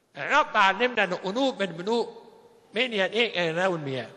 الرب علمنا ان قلوب من بنوء من يديه يناول المياه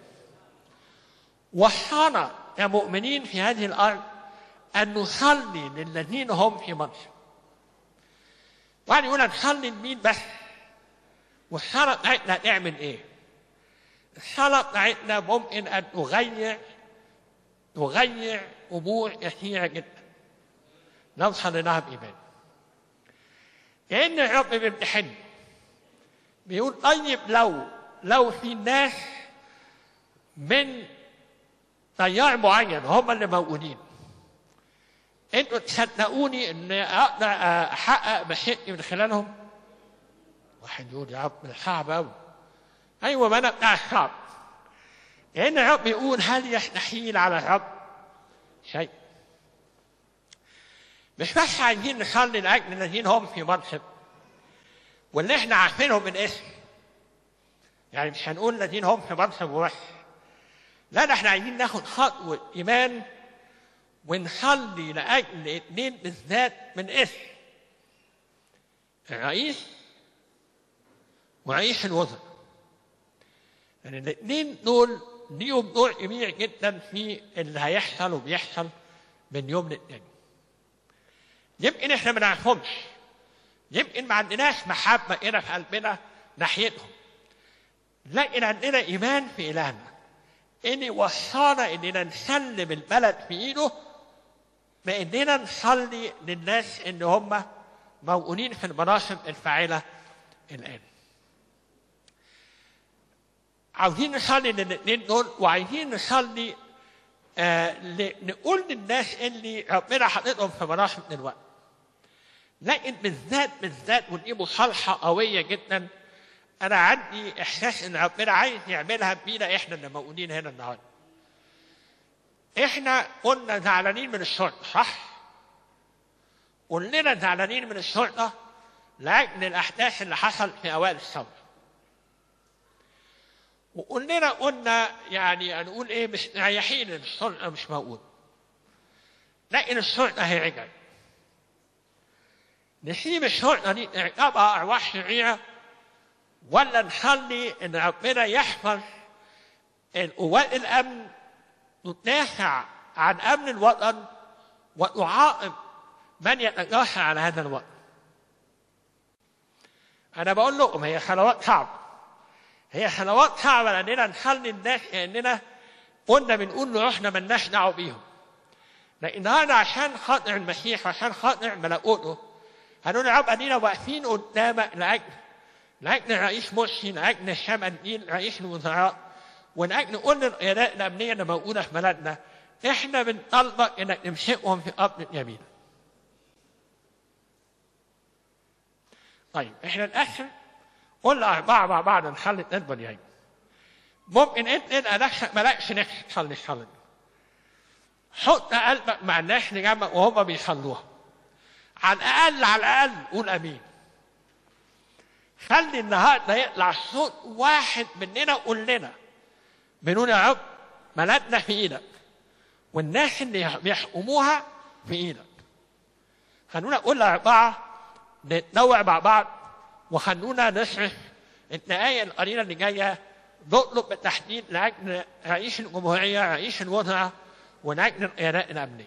وحانا يا مؤمنين في هذه الارض ان نصلي للذين هم في مصر واحد يقول نصلي لمين بس والصلاه بتاعتنا نعمل ايه؟ الصلاه بتاعتنا ممكن ان تغير تغير امور كثيره جدا نوصل لها بايمان كان الرب بيمتحن بيقول طيب لو لو في ناس من تيار معين هم اللي موجودين انتوا تصدقوني ان اقدر احقق مشيئتي من خلالهم؟ واحد يقول يا رب ده صعب قوي ايوه ما انا بتاع الصعب لان الرب يقول هل يستحيل على الرب شيء مش بس عايزين نصلي لاجل الذين هم في منصب واللي احنا عارفينهم من اسم يعني مش هنقول الذين هم في منصب وبس لا ده احنا عايزين ناخد خطوه ايمان ونصلي لاجل اثنين بالذات من اسم الرئيس ورئيس الوزراء يعني الاثنين دول ليهم دور كبير جدا في اللي هيحصل وبيحصل من يوم للتاني يمكن احنا ما نعرفهمش يمكن ما عندناش محبه كده في قلبنا ناحيتهم لكن عندنا ايمان في الهنا ان وصانا اننا نسلم البلد في ايده باننا نصلي للناس ان هم موجودين في المناصب الفاعله الان عاوزين نصلي للاثنين دول وعايزين نصلي آه نقول للناس اللي ربنا حاططهم في مناصب دلوقتي لكن بالذات بالذات ودي مصالحه قويه جدا انا عندي احساس ان ربنا عايز يعملها بينا احنا اللي موجودين هنا النهارده احنا كنا زعلانين من الشرطه صح كلنا زعلانين من الشرطه لاجل الاحداث اللي حصل في اوائل الثوره وكلنا قلنا يعني هنقول ايه مش مريحين ان الشرطه مش موجود لكن الشرطه هي رجعت نسيب الشرطه دي تركبها ارواح شريره ولا نخلي ان ربنا يحفظ قوات الامن تدافع عن امن الوطن وتعاقب من يتجاسر على هذا الوطن انا بقول لكم هي صلوات صعبه هي صلوات صعبه لاننا نخلي الناس كاننا قلنا بنقول لروحنا ملناش دعوه بيهم لكن هذا عشان خاطر المسيح وعشان خاطر ملكوته هنقول يا رب ادينا واقفين قدامك لاجل لاجل رئيس مرسي لاجل هشام الدين رئيس الوزراء ولاجل كل القيادات الامنيه اللي موجوده في بلدنا احنا بنطلبك انك تمسكهم في قبض اليمين. طيب احنا الاخر قلنا اربعه مع بعض نخلي الاثنين اليمين. ممكن انت تبقى نفسك مالكش نفسك تصلي الصلاه دي. حط قلبك مع الناس اللي جنبك وهم بيصلوها. على الاقل على الاقل قول امين. خلي النهارده يطلع صوت واحد مننا كلنا بنقول يا رب بلدنا في ايدك والناس اللي بيحكموها في ايدك خلونا نقول اربعه نتنوع مع بعض وخلونا نصرف الدقايق القليله اللي جايه نطلب بالتحديد لاجل رئيس الجمهوريه رئيس الوزراء ولاجل القيادات الامنيه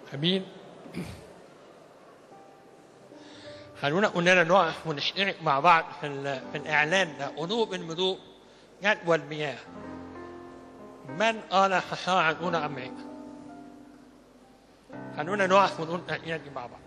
امين خلونا كلنا نقف ونشترك مع بعض في, ال- في الاعلان ده قلوب الملوك جدوى المياه من قال خسارة دون امريكا خلونا نقف ونقول التأكيد دي مع بعض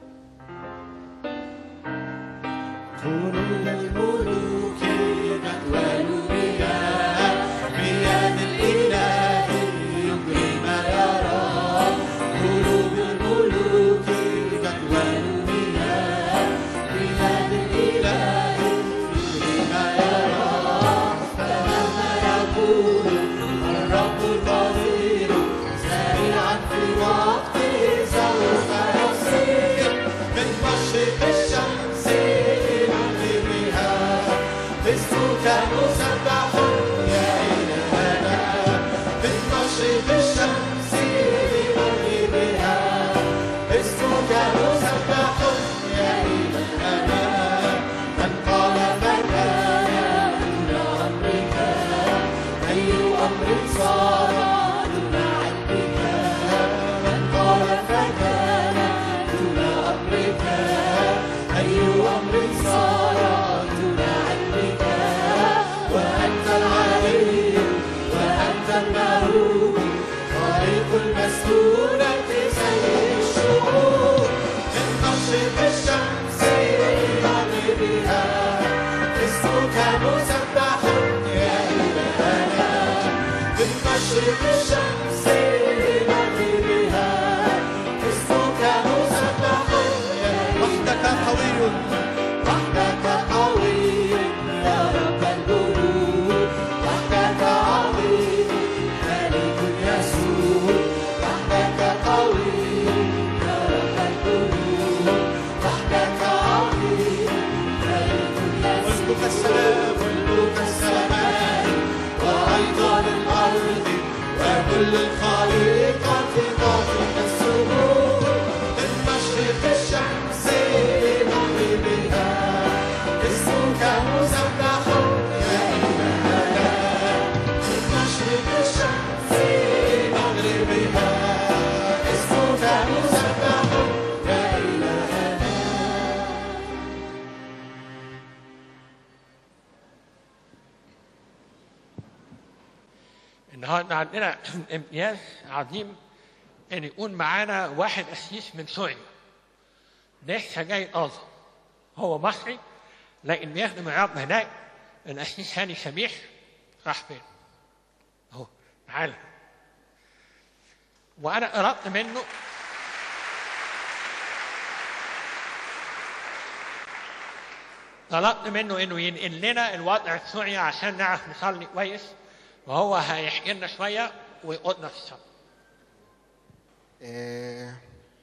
قلوب الملوك جدول مياه بيد الإله يجري ما يرى قلوب الملوك جدول مياه بيد الإله يجري ما يرى فمهما يكون الرب القدير سريعا في وقته سوف يصير من مشرق الشمس إلى مغربها اسمك مسبح يا إلهنا من مشرق الشمس لمغربها اسمك مسبح يا إلهنا من قال فكان دون أمرك أي أمر صار دون علمك من قال فكان دون أمرك أي أمر صار دون علمك وأنت العلي وأنت المهوب خالق المسكونة سيد الشعوب من مشرق الشمس إلى مغربها اسمك مسبح يا إلهنا من مشرق الشمس لمغربها اسمك مسبح يا وحدك قوي وحدك قوي يا رب الجنود وحدك عظيم ملك يسوع وحدك قوي يا رب الجنود وحدك عظيم ملك يسوع ملكك السلام ملكك السماء وأيضا الأرض وكل الخليقة تعطيك السرور من مشرق الشمس لمغربها اسمك مسبح يا إلهنا من مشرق الشمس لمغربها اسمك مسبح يا إلهنا النهارده عندنا امتياز عظيم ان يكون معانا واحد قسيس من سوريا لسه جاي اظن هو مصري لكن بيخدم الرب هناك القسيس هاني سميح راح فين؟ اهو تعالى وانا قربت منه طلبت منه انه ينقل لنا الوضع السوري عشان نعرف نصلي كويس وهو هيحكي لنا شويه ويقودنا في الصلاه آه،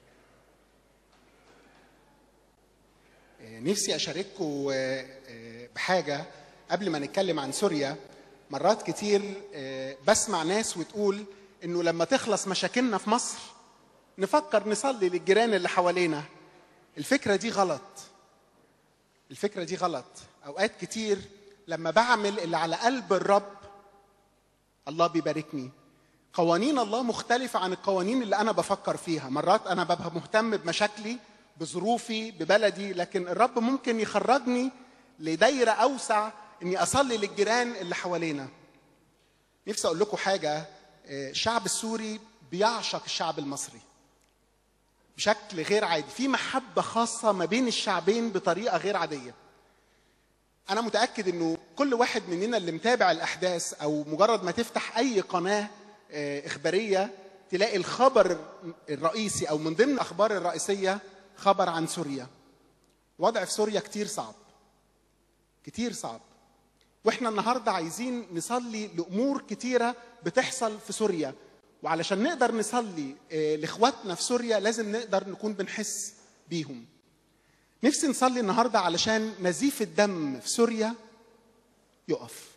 آه، نفسي اشارككم آه، آه، بحاجه قبل ما نتكلم عن سوريا مرات كتير آه، بسمع ناس وتقول انه لما تخلص مشاكلنا في مصر نفكر نصلي للجيران اللي حوالينا الفكره دي غلط الفكره دي غلط اوقات كتير لما بعمل اللي على قلب الرب الله بيباركني قوانين الله مختلفة عن القوانين اللي أنا بفكر فيها مرات أنا ببقى مهتم بمشاكلي بظروفي ببلدي لكن الرب ممكن يخرجني لدايرة أوسع إني أصلي للجيران اللي حوالينا نفسي أقول لكم حاجة آه، الشعب السوري بيعشق الشعب المصري بشكل غير عادي في محبة خاصة ما بين الشعبين بطريقة غير عادية أنا متأكد إنه كل واحد مننا اللي متابع الأحداث أو مجرد ما تفتح أي قناة آه، إخبارية تلاقي الخبر الرئيسي أو من ضمن الأخبار الرئيسية خبر عن سوريا وضع في سوريا كتير صعب كتير صعب واحنا النهارده عايزين نصلي لامور كتيره بتحصل في سوريا وعلشان نقدر نصلي آه، لاخواتنا في سوريا لازم نقدر نكون بنحس بيهم نفسي نصلي النهارده علشان نزيف الدم في سوريا يقف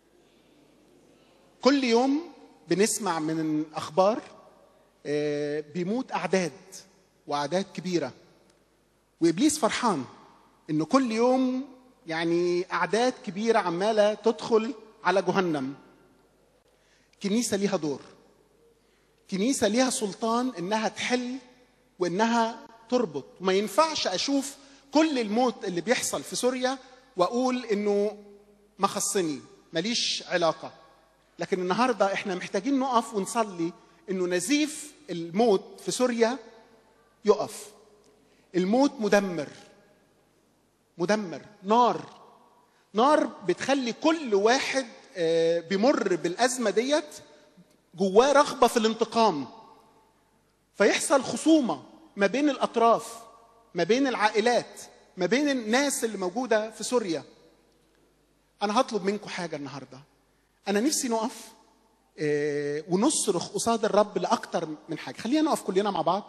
كل يوم بنسمع من اخبار آه، بيموت اعداد واعداد كبيره وابليس فرحان انه كل يوم يعني اعداد كبيره عماله تدخل على جهنم كنيسه ليها دور كنيسه ليها سلطان انها تحل وانها تربط وما ينفعش اشوف كل الموت اللي بيحصل في سوريا واقول انه ما خصني ماليش علاقه لكن النهارده احنا محتاجين نقف ونصلي انه نزيف الموت في سوريا يقف الموت مدمر مدمر نار نار بتخلي كل واحد آه، بيمر بالازمه ديت جواه رغبه في الانتقام فيحصل خصومه ما بين الاطراف ما بين العائلات ما بين الناس اللي موجوده في سوريا انا هطلب منكم حاجه النهارده انا نفسي نقف آه، ونصرخ قصاد الرب لاكتر من حاجه خلينا نقف كلنا مع بعض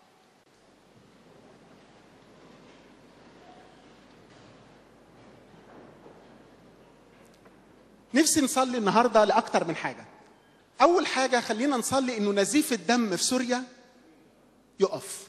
نفسي نصلي النهارده لاكتر من حاجه اول حاجه خلينا نصلي انه نزيف الدم في سوريا يقف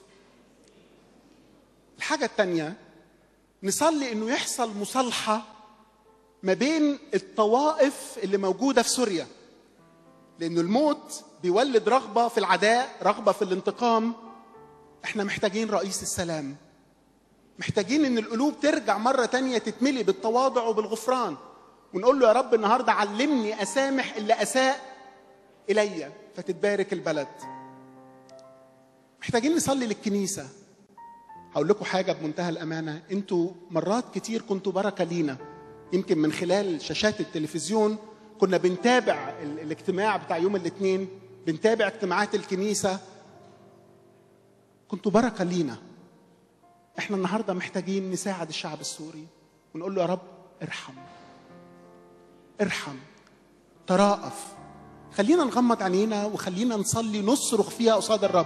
الحاجه الثانيه نصلي انه يحصل مصالحه ما بين الطوائف اللي موجوده في سوريا لأن الموت بيولد رغبة في العداء رغبة في الانتقام احنا محتاجين رئيس السلام محتاجين ان القلوب ترجع مرة تانية تتملي بالتواضع وبالغفران ونقول له يا رب النهاردة علمني أسامح اللي أساء إلي فتتبارك البلد محتاجين نصلي للكنيسة هقول لكم حاجة بمنتهى الأمانة انتوا مرات كتير كنتوا بركة لينا يمكن من خلال شاشات التلفزيون كنا بنتابع ال- الاجتماع بتاع يوم الاثنين بنتابع اجتماعات الكنيسة كنتوا بركة لينا احنا النهاردة محتاجين نساعد الشعب السوري ونقول له يا رب ارحم ارحم تراءف خلينا نغمض عينينا وخلينا نصلي نصرخ فيها قصاد الرب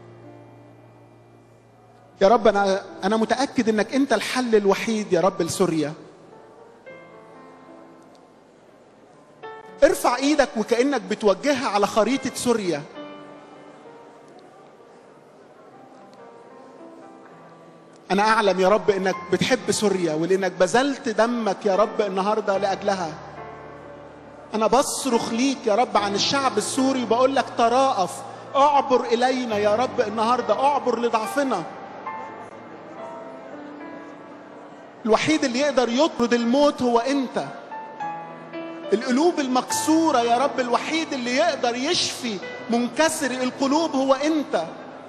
يا رب انا انا متاكد انك انت الحل الوحيد يا رب لسوريا ارفع ايدك وكانك بتوجهها على خريطه سوريا انا اعلم يا رب انك بتحب سوريا ولانك بذلت دمك يا رب النهارده لاجلها انا بصرخ ليك يا رب عن الشعب السوري وبقول لك تراءف اعبر الينا يا رب النهارده اعبر لضعفنا الوحيد اللي يقدر يطرد الموت هو انت القلوب المكسوره يا رب الوحيد اللي يقدر يشفي منكسر القلوب هو انت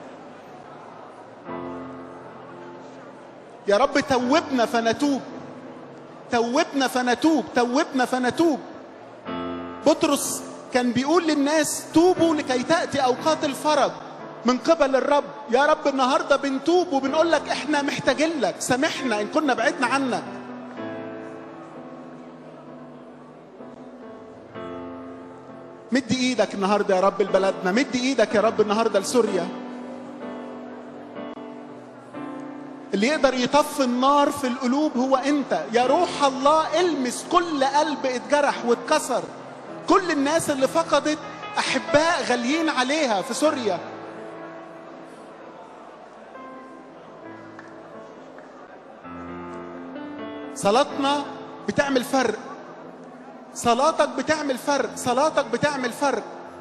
يا رب توبنا فنتوب توبنا فنتوب توبنا فنتوب بطرس كان بيقول للناس توبوا لكي تأتي أوقات الفرج من قبل الرب يا رب النهاردة بنتوب وبنقول لك احنا محتاجين لك سامحنا إن كنا بعدنا عنك مد ايدك النهارده يا رب لبلدنا مد ايدك يا رب النهارده لسوريا اللي يقدر يطفي النار في القلوب هو انت يا روح الله المس كل قلب اتجرح واتكسر كل الناس اللي فقدت احباء غاليين عليها في سوريا صلاتنا بتعمل فرق صلاتك بتعمل فرق صلاتك بتعمل فرق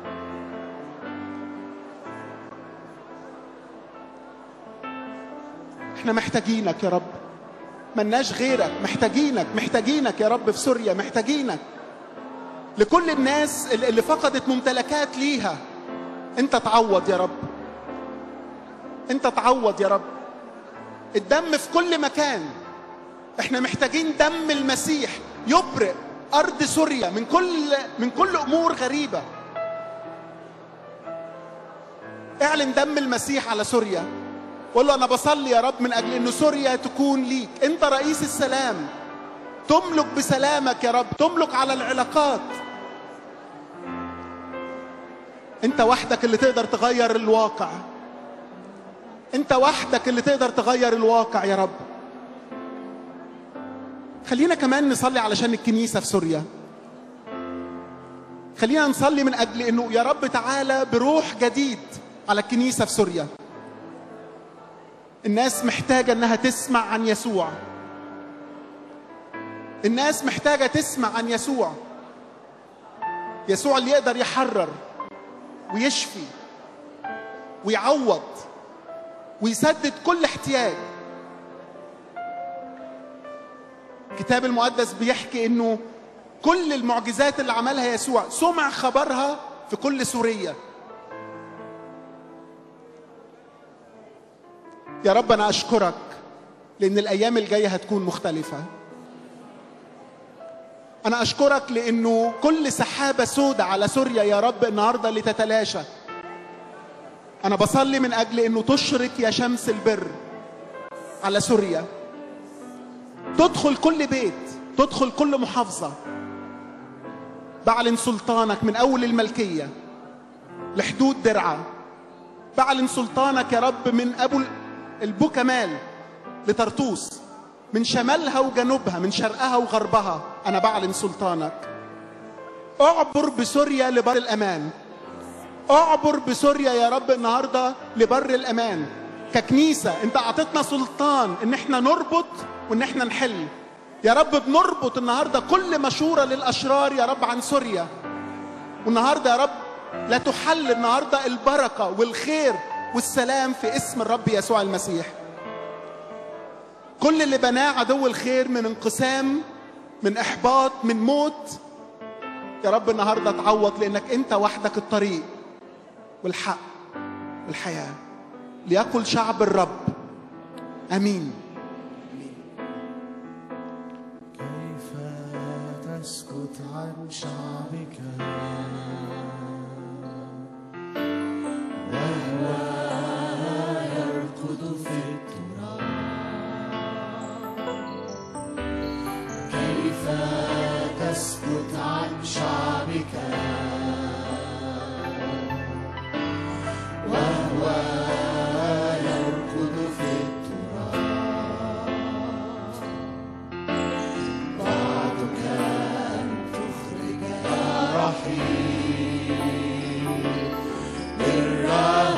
احنا محتاجينك يا رب ملناش غيرك محتاجينك محتاجينك يا رب في سوريا محتاجينك لكل الناس اللي اللي فقدت ممتلكات ليها انت تعوض يا رب انت تعوض يا رب الدم في كل مكان احنا محتاجين دم المسيح يبرئ ارض سوريا من كل من كل امور غريبه اعلن دم المسيح على سوريا قول له انا بصلي يا رب من اجل ان سوريا تكون ليك انت رئيس السلام تملك بسلامك يا رب تملك على العلاقات انت وحدك اللي تقدر تغير الواقع انت وحدك اللي تقدر تغير الواقع يا رب خلينا كمان نصلي علشان الكنيسة في سوريا خلينا نصلي من أجل أنه يا رب تعالى بروح جديد على الكنيسة في سوريا الناس محتاجة أنها تسمع عن يسوع الناس محتاجة تسمع عن يسوع يسوع اللي يقدر يحرر ويشفي ويعوض ويسدد كل احتياج الكتاب المقدس بيحكي انه كل المعجزات اللي عملها يسوع سمع خبرها في كل سوريا يا رب انا اشكرك لان الايام الجايه هتكون مختلفه انا اشكرك لانه كل سحابه سودة على سوريا يا رب النهارده اللي تتلاشى انا بصلي من اجل انه تشرق يا شمس البر على سوريا تدخل كل بيت تدخل كل محافظه بعلن سلطانك من اول الملكيه لحدود درعا بعلن سلطانك يا رب من ابو البوكمال لطرطوس من شمالها وجنوبها من شرقها وغربها انا بعلن سلطانك اعبر بسوريا لبر الامان اعبر بسوريا يا رب النهارده لبر الامان ككنيسه انت اعطيتنا سلطان ان احنا نربط وان احنا نحل يا رب بنربط النهارده كل مشوره للاشرار يا رب عن سوريا والنهارده يا رب لا تحل النهارده البركه والخير والسلام في اسم الرب يسوع المسيح كل اللي بناه عدو الخير من انقسام من احباط من موت يا رب النهارده تعوض لانك انت وحدك الطريق والحق والحياه ليقل شعب الرب امين كيف تسكت عن شعبك وهو يركض في التراب كيف تسكت عن شعبك وهو يركض في التراب بعدك أن تخرج رحيم بره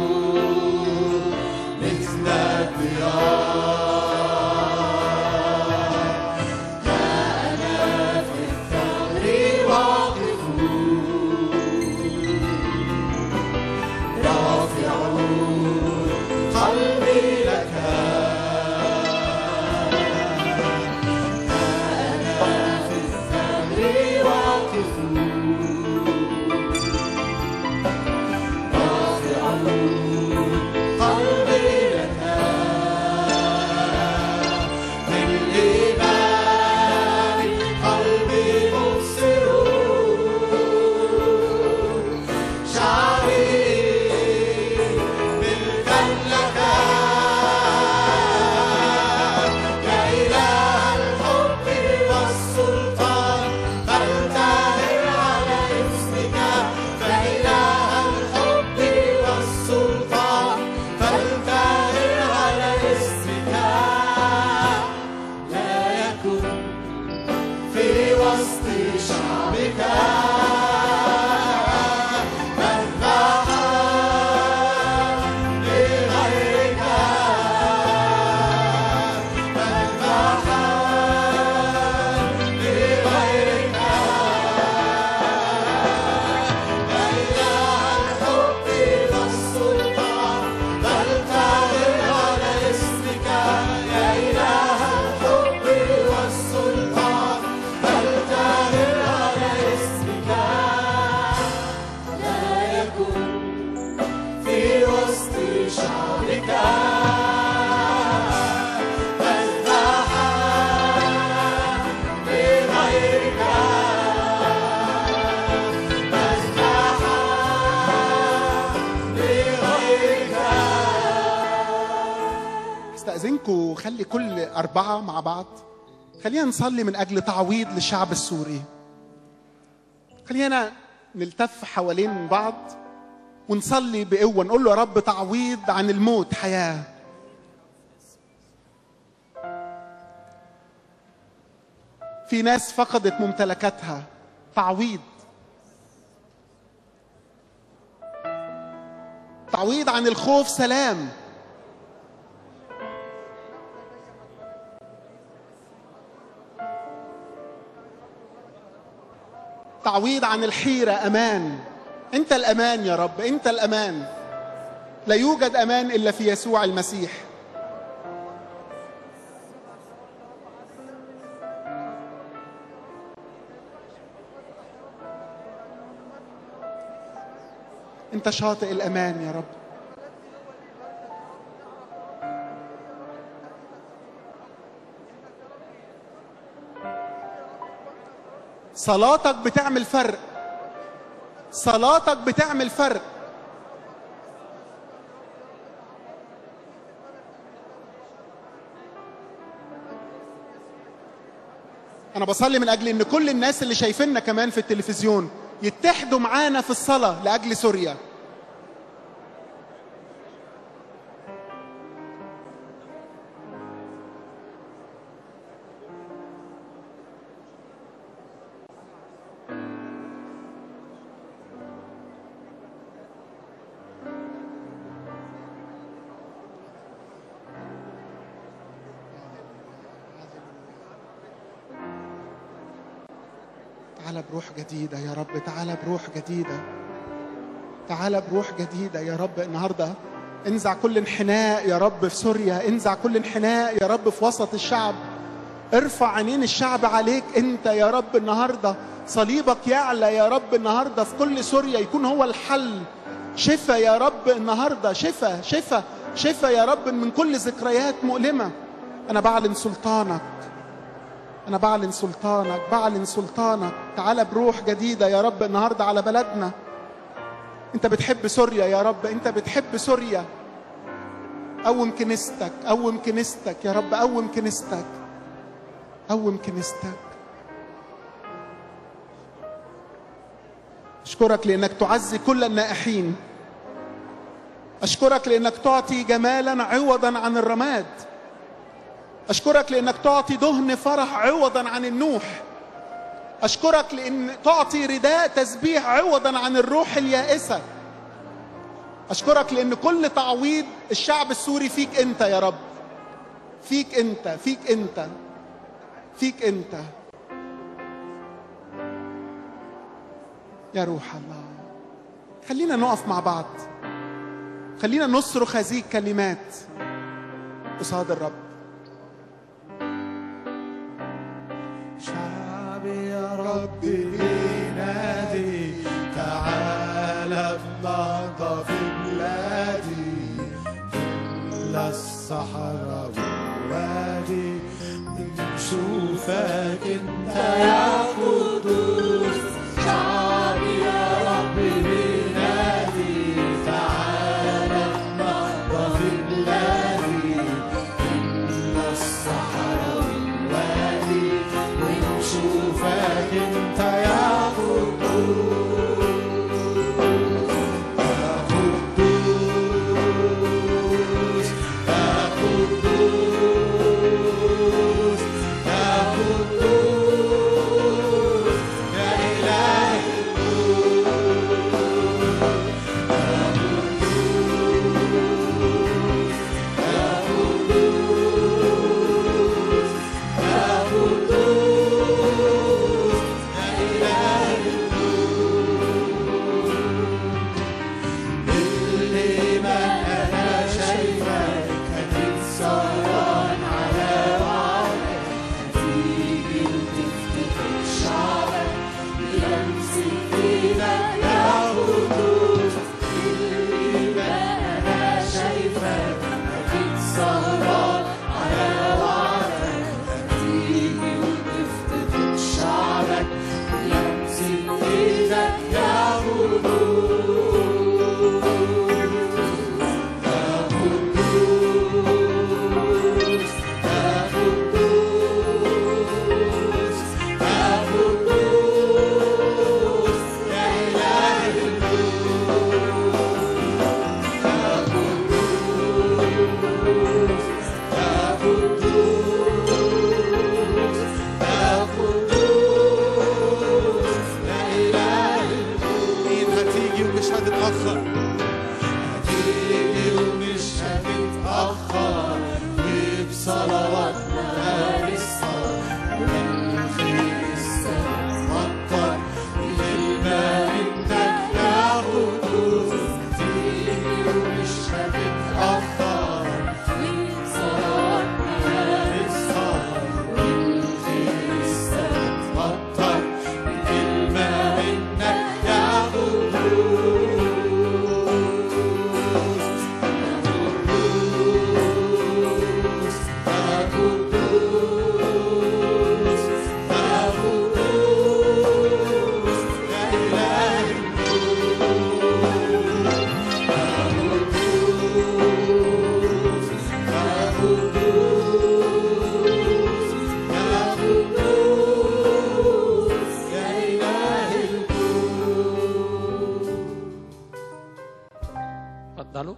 مثل الضياء ها أنا في الثغر واقف رافع قلبي لك في الثغر واقف رافع قلبي لك في الإيمان قلبي مبصر شعبي ملكا لك يا إله الحب والسلطان فلتهر على اسمك فإله الحب والسلطان فلتهر على اسمك لا يكن في وسط شعبك مذبحا لغيرك مذبحا لغيرك يا إله الحب والسلطان بل تغر على اسمك يا إله الحب والسلطان بل تغر على اسمك لا يكن في وسط شعبك مذبحا لغيرك مذبحا لغيرك استأذنكم خلي كل أربعة مع بعض خلينا نصلي من أجل تعويض للشعب السوري خلينا نلتف حوالين بعض ونصلي بقوة نقول له يا رب تعويض عن الموت حياة في ناس فقدت ممتلكاتها تعويض تعويض عن الخوف سلام تعويض عن الحيرة أمان أنت الأمان يا رب أنت الأمان لا يوجد امان الا في يسوع المسيح انت شاطئ الامان يا رب صلاتك بتعمل فرق صلاتك بتعمل فرق انا بصلي من اجل ان كل الناس اللي شايفيننا كمان في التلفزيون يتحدوا معانا في الصلاه لاجل سوريا تعال بروح جديدة يا رب تعال بروح جديدة تعال بروح جديدة يا رب النهاردة انزع كل انحناء يا رب في سوريا انزع كل انحناء يا رب في وسط الشعب ارفع عينين الشعب عليك انت يا رب النهاردة صليبك يعلى يا رب النهاردة في كل سوريا يكون هو الحل شفا يا رب النهاردة شفا شفا شفا يا رب من كل ذكريات مؤلمة أنا بعلن سلطانك أنا بعلن سلطانك بعلن سلطانك تعال بروح جديدة يا رب النهاردة على بلدنا أنت بتحب سوريا يا رب أنت بتحب سوريا قوم كنيستك قوم كنيستك يا رب قوم كنيستك قوم كنيستك أشكرك لأنك تعزي كل النائحين أشكرك لأنك تعطي جمالا عوضا عن الرماد أشكرك لأنك تعطي دهن فرح عوضا عن النوح أشكرك لأن تعطي رداء تسبيح عوضا عن الروح اليائسة أشكرك لأن كل تعويض الشعب السوري فيك أنت يا رب فيك أنت فيك أنت فيك أنت يا روح الله خلينا نقف مع بعض خلينا نصرخ هذه الكلمات قصاد الرب شعبي يا رب بينادي تعال بنهضة في بلادي إلا الصحراء والوادي بنشوفك انت يا قدوس شعبي يا رب بينادي تعال بنهضة في بلادي إلا الصحراء والوادي ونشوفك انت يا قدوس يا قدوس يا قدوس يا قدوس يا إله يا قدوس يا إله اللي ما أنا شايفك هتتصير على وعدك هتيجي وتفتكر شعبك بيمسك ايدك يا قدوس اللي ما أنا شايفك هتتصير على وعدك هتيجي وتفتكر شعبك بيمسك ايدك يا قدوس مين هتيجي ومش هتتأخر هتيجي ومش هتتأخر وبصلواتنا هنسهر ونخيل السما مطر كلمة منك يا قدوس هتيجي ومش اتفضلوا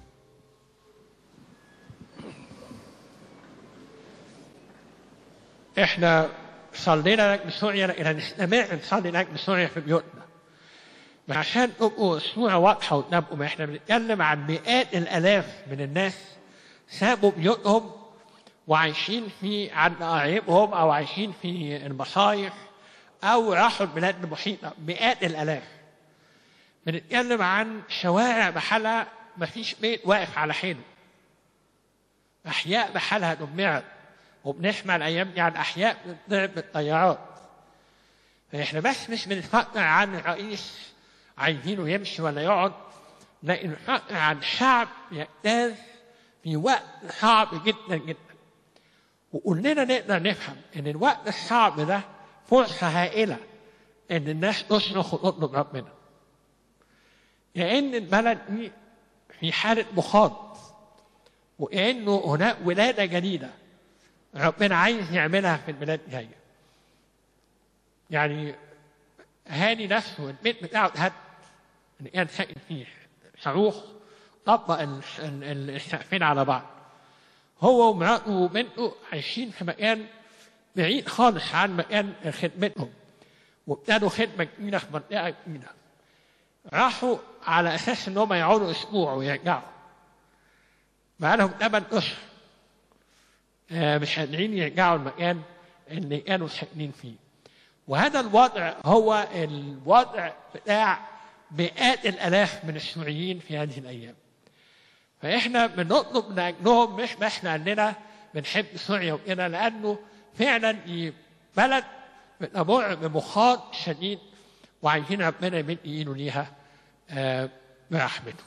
احنا صلينا لاجل سوريا لان نستمع نصلي لاجل سوريا في بيوتنا عشان تبقوا الصورة واضحة قدامكم احنا بنتكلم عن مئات الالاف من الناس سابوا بيوتهم وعايشين في عند قرايبهم او عايشين في المصايف او راحوا البلاد المحيطة مئات الالاف بنتكلم عن شوارع بحالها مفيش بيت واقف على حيله أحياء بحالها دمرت وبنسمع الأيام دي عن أحياء بتضرب بالطيارات فإحنا بس مش بنفكر عن رئيس عايزينه يمشي ولا يقعد لكن بنفكر عن شعب يجتاز في وقت صعب جدا جدا وكلنا نقدر نفهم إن الوقت الصعب ده فرصة هائلة إن الناس تصرخ وتطلب ربنا لأن البلد دي في حالة مخاض وكأنه هناك ولادة جديدة ربنا عايز يعملها في البلاد الجاية يعني هاني نفسه البيت بتاعه اتهد اللي كان ساكن فيه صاروخ طبق ال- ال- ال- السقفين على بعض هو ومراته وبنته عايشين في مكان بعيد خالص عن مكان خدمتهم وابتدوا خدمة جديدة في منطقة جديدة راحوا على اساس ان هم يقعدوا اسبوع ويرجعوا بقى لهم ثمان اشهر آه، مش قادرين يرجعوا المكان اللي كانوا ساكنين فيه وهذا الوضع هو الوضع بتاع مئات الالاف من السوريين في هذه الايام فاحنا بنطلب من اجلهم مش بس لاننا بنحب سوريا وكده لانه فعلا دي بلد بتمر بمخاض شديد وعايزين ربنا يمد ايده ليها آه، برحمته.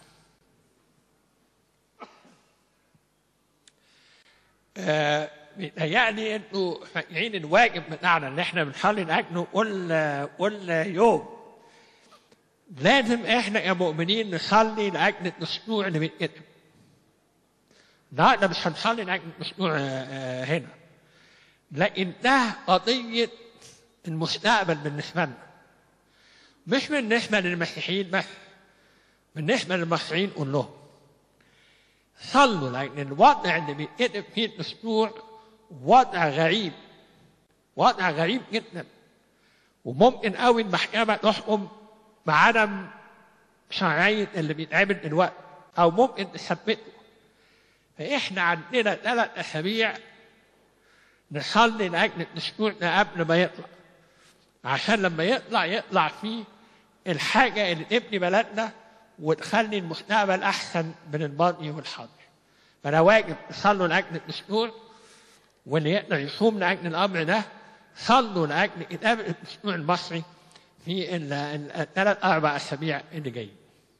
آه، بيتهيألي انتوا فاكرين الواجب بتاعنا اللي احنا بنصلي لاجله كل كل يوم. لازم احنا كمؤمنين نصلي لاجل الدستور اللي بيتكتب. النهارده مش هنصلي لاجل الدستور آه، آه، هنا. لكن ده قضيه المستقبل بالنسبه لنا. مش بالنسبة للمسيحيين بس بالنسبة للمصريين كلهم صلوا لأن الوضع اللي بيتكتب فيه الدستور وضع غريب وضع غريب جدا وممكن قوي المحكمة تحكم بعدم شرعية اللي بيتعمل دلوقتي أو ممكن تثبته فإحنا عندنا ثلاث أسابيع نصلي لأجل الدستور ده قبل ما يطلع عشان لما يطلع يطلع فيه الحاجة اللي تبني بلدنا وتخلي المستقبل أحسن من الماضي والحاضر. فأنا واجب تصلوا لأجل الدستور واللي يقدر يصوم لأجل الأمر ده صلوا لأجل كتابة الدستور المصري في ال- ال- الثلاث أربع أسابيع اللي جايين.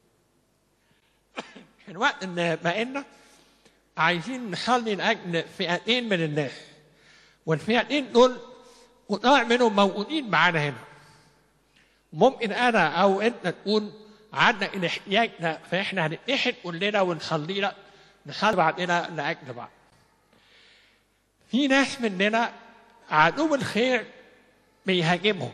في الوقت اللي بقينا عايزين نصلي لأجل فئتين من الناس والفئتين دول وطلع منهم موجودين معانا هنا ممكن انا او انت تكون عندك الاحتياج ده فاحنا هنتحد كلنا ونصلي لك نصلي بعضنا لاجل بعض في ناس مننا عدو الخير بيهاجمهم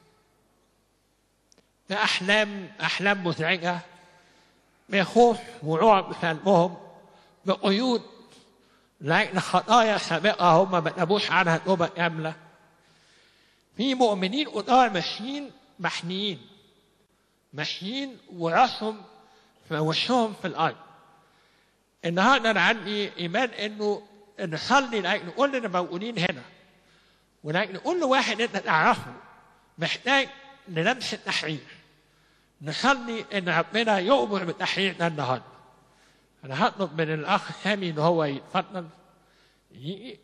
بأحلام أحلام مزعجة بخوف ورعب في قلبهم بقيود لأن خطايا سابقة هم ما تابوش عنها توبة كاملة في مؤمنين قدار ماشيين محنيين ماشيين وراسهم في وشهم في الارض النهارده انا عندي ايمان انه نصلي لاجل كل اللي موجودين هنا ولكن كل واحد انت تعرفه محتاج للمس التحرير نصلي ان ربنا يؤمر بالتحرير ده النهارده انا هطلب من الاخ سامي ان هو يتفضل يجي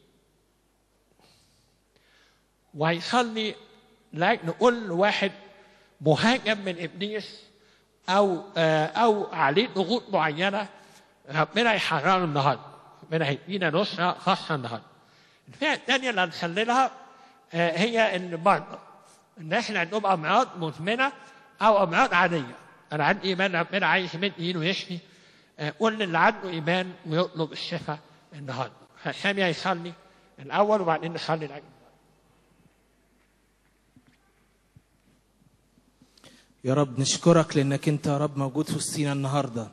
وهيصلي لاجل كل واحد مهاجم من ابليس او آه، او عليه ضغوط معينه ربنا يحرره النهارده ربنا هيدينا نصره خاصه النهارده الفئه الثانيه اللي هنخللها آه، هي المرضى ان احنا عندهم امراض مزمنه او امراض عاديه انا عندي ايمان ربنا عايز يمد ايده ويشفي آه، كل اللي عنده ايمان ويطلب الشفاء النهارده فسامي هيصلي الاول وبعدين نصلي الاجل يا رب نشكرك لانك انت يا رب موجود في وسطينا النهارده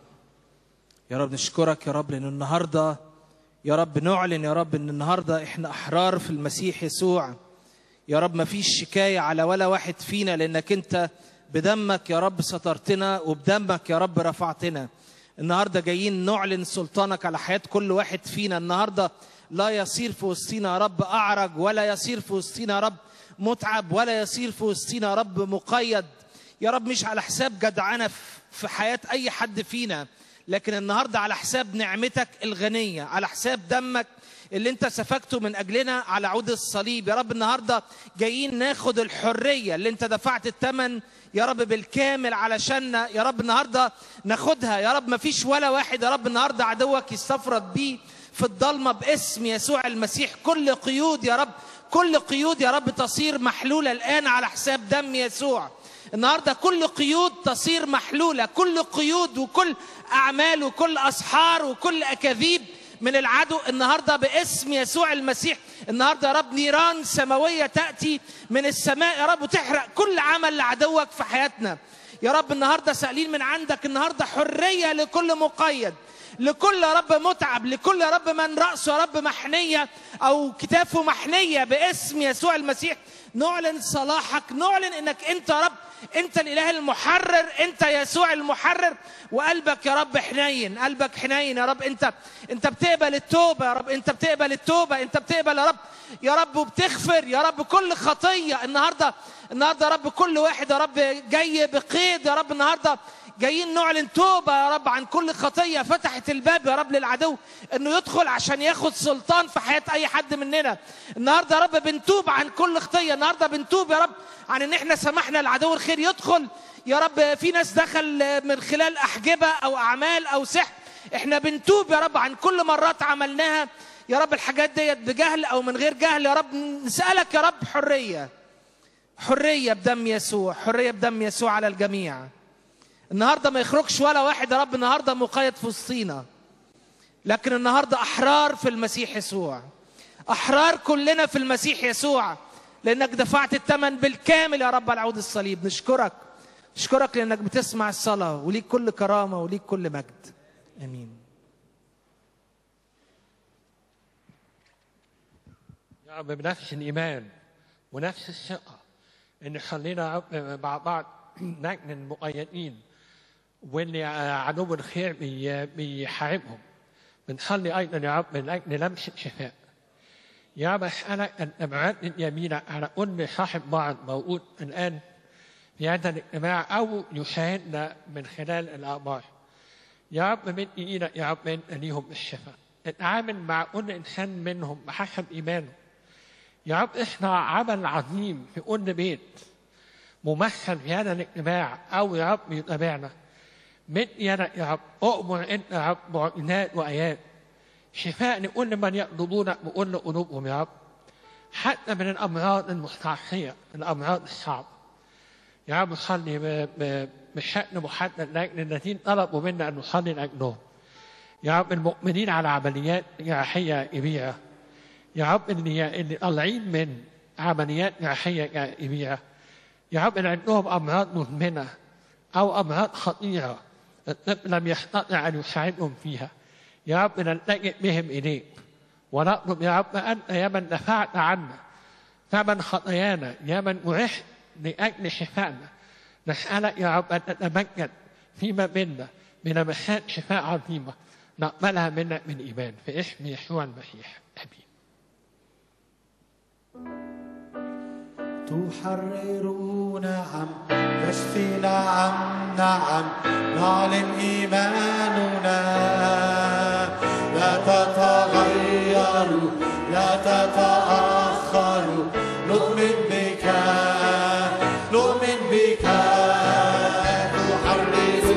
يا رب نشكرك يا رب لان النهارده يا رب نعلن يا رب ان النهارده احنا احرار في المسيح يسوع يا رب ما فيش شكايه على ولا واحد فينا لانك انت بدمك يا رب سترتنا وبدمك يا رب رفعتنا النهارده جايين نعلن سلطانك على حياه كل واحد فينا النهارده لا يصير في وسطينا يا رب اعرج ولا يصير في وسطينا يا رب متعب ولا يصير في وسطينا يا رب مقيد يا رب مش على حساب جدعنة في- في حياة أي حد فينا لكن النهاردة على حساب نعمتك الغنية على حساب دمك اللي انت سفكته من أجلنا على عود الصليب يا رب النهاردة جايين ناخد الحرية اللي انت دفعت الثمن يا رب بالكامل علشاننا يا رب النهاردة ناخدها يا رب ما فيش ولا واحد يا رب النهاردة عدوك يستفرد بيه في الضلمة باسم يسوع المسيح كل قيود يا رب كل قيود يا رب تصير محلولة الآن على حساب دم يسوع النهارده كل قيود تصير محلوله كل قيود وكل اعمال وكل اسحار وكل اكاذيب من العدو النهارده باسم يسوع المسيح النهارده يا رب نيران سماويه تاتي من السماء يا رب وتحرق كل عمل لعدوك في حياتنا يا رب النهارده سائلين من عندك النهارده حريه لكل مقيد لكل يا رب متعب لكل يا رب من رأسه يا رب محنية أو كتافه محنية باسم يسوع المسيح نعلن صلاحك نعلن انك انت يا رب انت الاله المحرر انت يسوع المحرر وقلبك يا رب حنين قلبك حنين يا رب انت انت بتقبل التوبه يا رب انت بتقبل التوبه انت بتقبل يا رب يا رب وبتغفر يا رب كل خطيه النهارده النهارده يا رب كل واحد يا رب جاي بقيد يا رب النهارده جايين نعلن توبة يا رب عن كل خطية فتحت الباب يا رب للعدو انه يدخل عشان ياخد سلطان في حياة اي حد مننا النهاردة يا رب بنتوب عن كل خطية النهاردة بنتوب يا رب عن ان احنا سمحنا العدو الخير يدخل يا رب في ناس دخل من خلال احجبة او اعمال او سحر احنا بنتوب يا رب عن كل مرات عملناها يا رب الحاجات ديت بجهل او من غير جهل يا رب نسألك يا رب حرية حرية بدم يسوع حرية بدم يسوع على الجميع النهارده ما يخرجش ولا واحد يا رب النهارده مقيد في وسطينا لكن النهارده احرار في المسيح يسوع احرار كلنا في المسيح يسوع لانك دفعت الثمن بالكامل يا رب على عود الصليب نشكرك نشكرك لانك بتسمع الصلاه وليك كل كرامه وليك كل مجد امين يا رب بنفس الإيمان ونفس الثقة إن خلينا يا رب مع بعض نجن المقيدين واللي عدو الخير بي- بيحاربهم بنصلي أيضا يا رب من أجل لمسة شفاء يا رب أسألك أن تبعد يمينك على كل صاحب مرض موجود الآن في هذا الاجتماع أو يشاهدنا من خلال الأخبار يا رب من إيدك يا رب أنت ليهم الشفاء اتعامل مع كل إنسان منهم بحسب إيمانه يا رب اصنع عمل عظيم في كل بيت ممثل في هذا الاجتماع او يا رب يتابعنا من يدك يا رب اؤمر انت يا رب معجزات وايات شفاء لكل من يطلبونك بكل قلوبهم يا رب حتى من الامراض المستعصيه الامراض الصعبه يا رب صلي ب- ب- بشأن محدد لاجل الذين طلبوا منا ان نصلي لاجلهم يا رب المؤمنين على عمليات جراحيه كبيره يا رب اللي اللي طالعين من عمليات جراحيه كبيره يا رب اللي عندهم امراض مزمنه او امراض خطيره الطب لم يستطع ان يساعدهم فيها يا رب نلتجئ بهم اليك ونطلب يا رب انت يا من دفعت عنا ثمن خطايانا يا من جرحت لاجل شفائنا نسالك يا رب ان تتمجد فيما بيننا بلمسات شفاء عظيمه نقبلها منك من ايمان في اسم يسوع المسيح امين تحرر نعم تشفي نعم نعم نعلن إيماننا لا تتغير لا تتأخر نؤمن بك نؤمن بك تحرر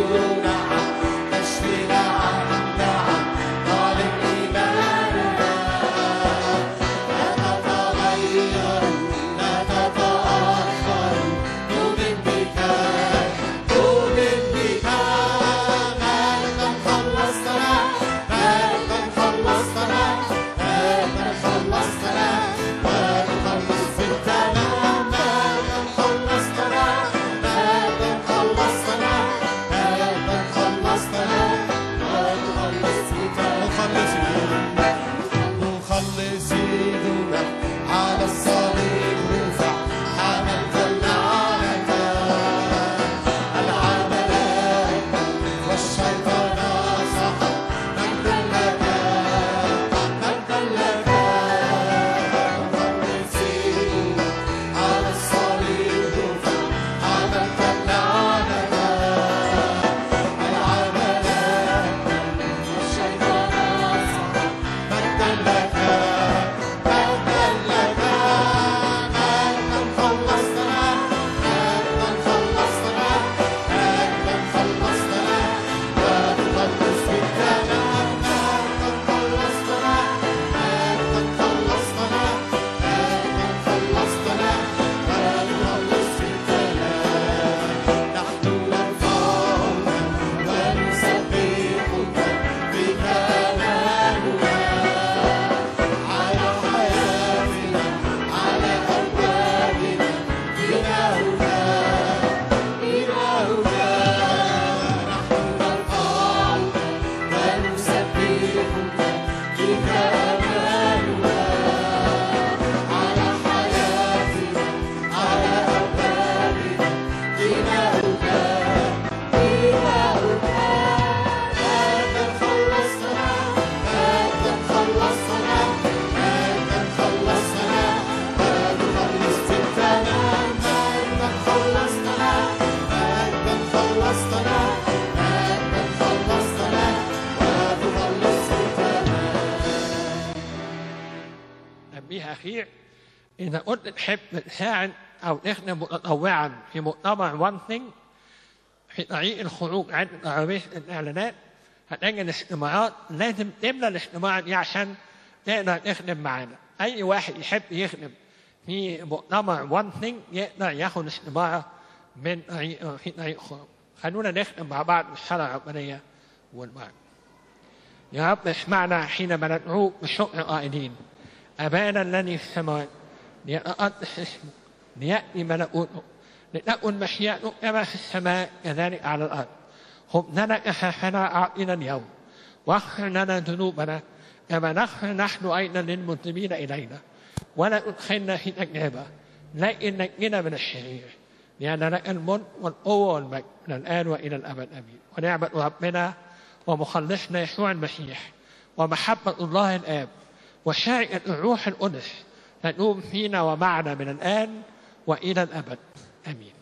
التشجيع إذا كنت تحب تساعد أو تخدم متطوعا في مؤتمر وان ثينج في طريق الخروج عن عربية الإعلانات هتلاقي الاجتماعات لازم تملى الاجتماعات دي عشان تقدر تخدم معانا أي واحد يحب يخدم في مؤتمر وان ثينج يقدر ياخد اجتماع من طريق في طريق خروج خلونا نخدم مع بعض بالصلاة الربانية والبعض يا رب اسمعنا حينما ندعوك بشكر قائلين أبانا الذي في السماوات ليتقدس اسمك ليأتي ملكوتك لتكن مشيئتك كما في السماء كذلك على الأرض خبزنا كفافنا أعطنا اليوم واغفر لنا ذنوبنا كما نغفر نحن أيضا للمذنبين إلينا ولا تدخلنا في تجربة لكن نجنا من الشرير لأن لك الملك والقوة والمجد من الآن وإلى الأبد آمين ونعمة ربنا ومخلصنا يسوع المسيح ومحبة الله الآب وشركة الروح القدس تدوم فينا ومعنا من الآن وإلى الأبد آمين